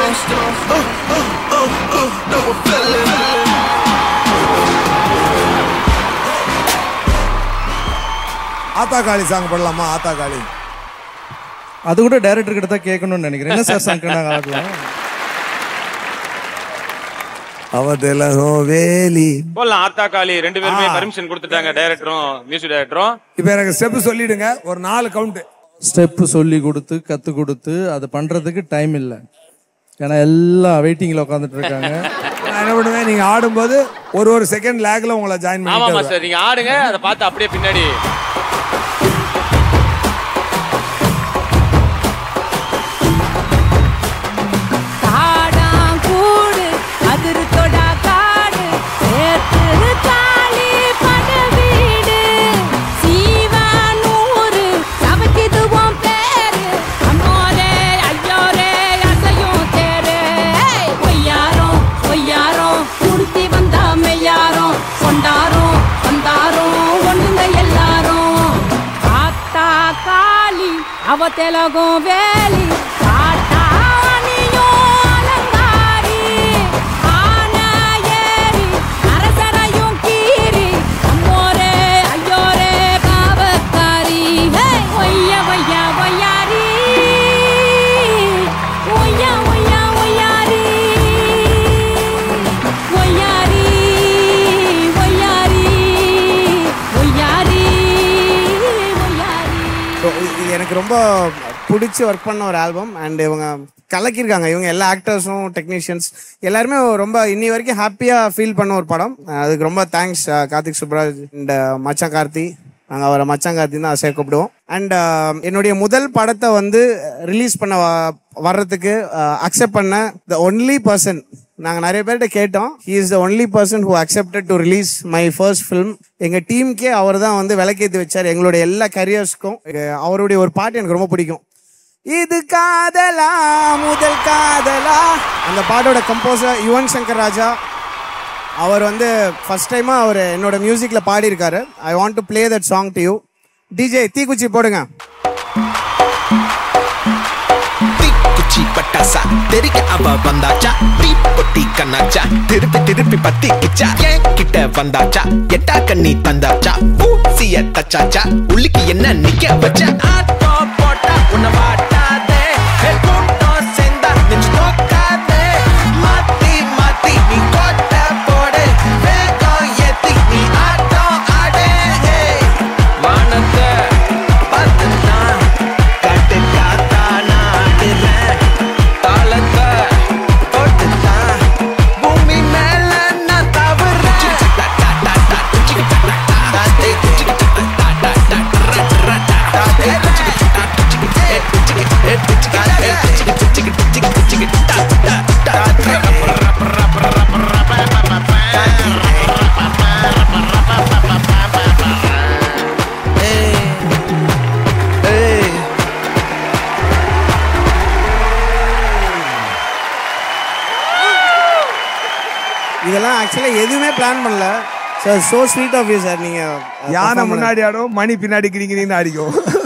Oh, oh, oh, oh, no, I'm feeling. ஆத்தா காளி song போடலாமா ஆத்தா காளி அது கூட டைரக்டர் கிட்ட தான் கேட்கணும்னு நினைக்கிறேன் என்ன சார் சாங் நாங்கள் ஆடலாம் அவதலகோ வேலி போடலாம் ஆத்தா காளி ரெண்டு பேருமே பர்மிஷன் கொடுத்துட்டாங்க டைரக்டரும் மியூசிக் டைரக்டரும் இப்போ எனக்கு ஸ்டெப் சொல்லிடுங்க ஒரு நாலு கவுண்ட் ஸ்டெப்பு சொல்லி கொடுத்து கத்து கொடுத்து அது பண்றதுக்கு டைம் இல்லை ஏன்னா எல்லாம் வெயிட்டிங்ல உட்காந்துட்டு இருக்காங்க நான் என்ன பண்ணுவேன் நீங்க ஆடும்போது ஒரு ஒரு செகண்ட் லேக்ல உங்களை ஜாயின் ஆமா பண்ணி மாஸ்டர் நீங்க ஆடுங்க அதை பார்த்து அப்படியே பின்னாடி காடாம் கூடு அதிருத்தொடா காடு சேர்த்து தாலி பட வீடு சீவானூரு சமைக்குதுவோம் பேரு அம்மோரே ஐயோரே அசையும் தேரு பொய்யாரம் பொய்யாரம் குடுத்தி வந்தா மெய்யாரம் கொண்டாரம் வந்தாரம் ஒண்ணுங்க எல்லாரும் ஆத்தா காளி அவ தெலகும் வேலி காட்டாணியும் அலங்காரி ஆன ஏறி அரசரையும் கீறி அம்மோரே ஐயோரே காவக்காரி ஹே! ஒய்ய ஒய்ய ஒய்யாரி ஒய்யா ஒய்யா ஒய்யாரி ஒய்யாரி ஒய்யாரி ஒய்யாரி ஒய்யாரி So, இது- இது எனக்கு ரொம்ப பிடிச்சி ஒர்க் பண்ண ஒரு ஆல்பம் அண்ட் இவங்க கலக்கியிருக்காங்க இவங்க எல்லா ஆக்டர்ஸும் டெக்னீஷியன்ஸ் எல்லாருமே ரொம்ப இன்னி வரைக்கும் ஹாப்பியாக ஃபீல் பண்ண ஒரு படம் அதுக்கு ரொம்ப தேங்க்ஸ் கார்த்திக் சுப்ராஜ் அண்ட் மச்சான் கார்த்தி நாங்கள் அவரை மச்சான் கார்த்தி தான் அசை கூப்பிடுவோம் அண்ட் என்னுடைய முதல் படத்தை வந்து ரிலீஸ் பண்ண வ- வர்றதுக்கு அக்செப்ட் பண்ண த ஒன்லி பர்சன் நாங்கள் நிறைய பேர்கிட்ட கேட்டோம் he is the only person who accepted to release my first film எங்கள் டீமுக்கே அவர் தான் வந்து விளக்கேற்றி வச்சார் எங்களுடைய எல்லா கரியர்ஸ்க்கும் அவருடைய ஒரு பாட்டு எனக்கு ரொம்ப பிடிக்கும் இது காதலா முதல் காதலா அந்த பாட்டோட கம்போசர் யுவன் சங்கர் ராஜா அவர் வந்து ஃபர்ஸ்ட் டைமாக அவர் என்னோட மியூசிக்கில் பாடியிருக்காரு I want to play that song to you DJ தீக்குச்சி போடுங்க குச்சி பட்டாசா தெரிக்க அவ வந்தாச்சா தீ பொட்டி கண்ணாச்சா திருப்பி திருப்பி பத்தி கிச்சா ஏன் கிட்ட வந்தாச்சா எட்டா கண்ணி தந்தாச்சா பூசிய தச்சாச்சா உள்ளிக்கு என்ன நிக்க வச்ச ஆட்டோ போட்டா உன்னை வாட்டாதே ஹே, கூட்டம் சேர்ந்தா நெஞ்சு நோக்காதே மாத்தி மாத்தி நீ கோட்ட போடு வேகம் ஏத்தி நீ ஆட்டம் ஆடு ஹே. வானத்தை பார்த்து நான் காட்டு காத்தா நாடுறேன் தாளத்தை போட்டுதான் பூமி மேல நான் தவறேன் இதெல்லாம் ஆக்சுவலாக எதுவுமே பிளான் பண்ணல sir so sweet of you sir நீங்கள் யானை முன்னாடி ஆடும் மணி பின்னாடி கிரிங்கிறீங்கன்னு அடிக்கும்